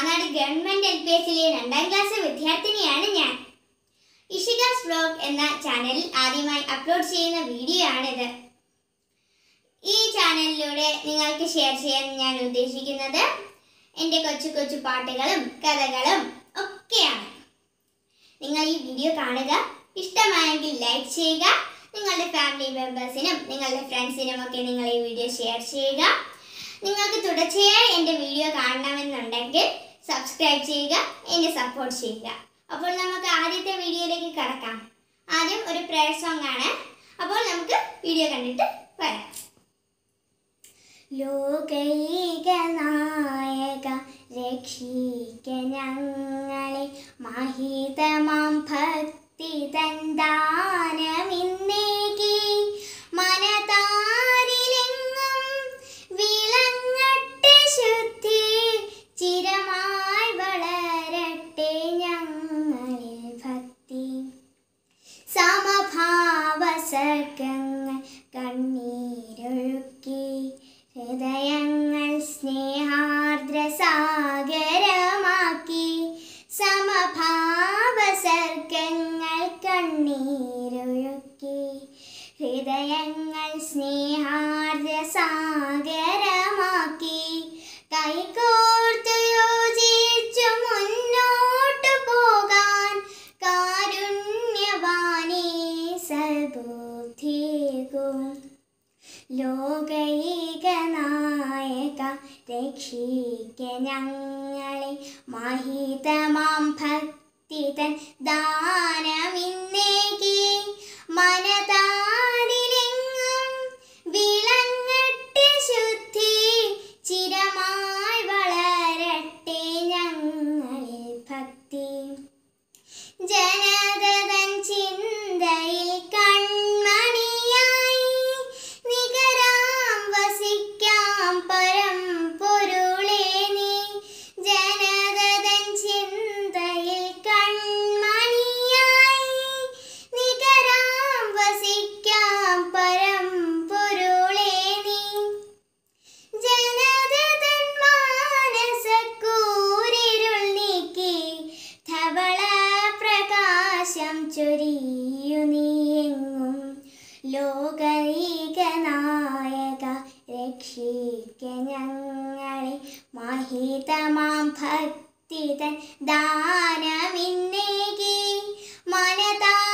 Maanaadu government L P എസിലെ രണ്ടാം class വിദ്യാർത്ഥിനിയാണ് ഞാൻ ഇഷികാസ് വ്ലോഗ് എന്ന ചാനലിൽ ആദ്യമായി അപ്ലോഡ് ചെയ്യുന്ന വീഡിയോ ആണിത് ഈ ചാനലിലൂടെ നിങ്ങൾക്ക് ഷെയർ ചെയ്യാൻ ഞാൻ ഉദ്ദേശിക്കുന്നത് എൻ്റെ കൊച്ചു കൊച്ചു പാട്ടുകളും കഥകളും ഒക്കെയാണ് നിങ്ങൾ ഈ വീഡിയോ കാണുക ഇഷ്ടമായെങ്കിൽ ലൈക്ക് ചെയ്യുക നിങ്ങളുടെ ഫാമിലി മെമ്പേഴ്സിനും നിങ്ങളുടെ ഫ്രണ്ട്സിനും ഒക്കെ നിങ്ങൾ ഈ വീഡിയോ ഷെയർ ചെയ്യുക നിങ്ങൾക്ക് തുടർച്ചയായി എൻ്റെ വീഡിയോ കാണണമെന്നുണ്ടെങ്കിൽ സബ്സ്ക്രൈബ് ചെയ്യുക എന്നെ സപ്പോർട്ട് ചെയ്യുക അപ്പോൾ നമുക്ക് ആദ്യത്തെ വീഡിയോയിലേക്ക് കടക്കാം ആദ്യം ഒരു പ്രയർ സോങ് ആണ് അപ്പോൾ നമുക്ക് വീഡിയോ കണ്ടിട്ട് വരാം ലോകൈക നായക രക്ഷിക്ക ഞങ്ങളെ മഹിതമാം ഭക്തി തന്താനമിന്നേകി മനതാരിലെങ്ങും വിളങ്ങട്ടെ ശുദ്ധി ചിരമായി വളരട്ടെ ഞങ്ങളിൽ ഭക്തി സമഭാവസർഗങ്ങൾ കണ്ണീരൊഴുക്കി ഹൃദയങ്ങൾ സ്നേഹാർദ്രസാഗരമാക്കി സമഭാവസർഗങ്ങൾ കണ്ണീരൊഴുക്കി ഹൃദയങ്ങൾ സ്നേഹാർദ്രസാഗരമാക്കി കൈകോർത്തു യോജിച്ചു മുന്നോട്ടു പോകാൻ കാരുണ്യവാനേ സൽബുദ്ധികും ലോകൈക നായക രക്ഷിക്ക ഞങ്ങളെ മഹിതമാം ഭക്തി തൻ ദാനമിന്നേകി മനതാരിലെങ്ങും വിളങ്ങട്ടെ ശുദ്ധി ചിരമായി വളരട്ടെ ഞങ്ങളിൽ ഭക്തി ജനതൻ ചിന്തയിൽ കൺമണിയായി നികരാം വസിക്കാം പരം പൊരുളേ നീ ജനതൻ ചിന്തയിൽ കൺമണിയായി നികരാം വസിക്കാം പരം പൊരുളേ നീ ജനതൻ മാനസക്കൂരിരുൾ നീക്കി ധവള പ്രകാശം ചൊരിയു നീയെങ്ങും ലോകൈക നായക രക്ഷിക്ക ഞങ്ങളെ മഹിതമാം ഭക്തി തൻ ദാനമിന്നേകി മനതാ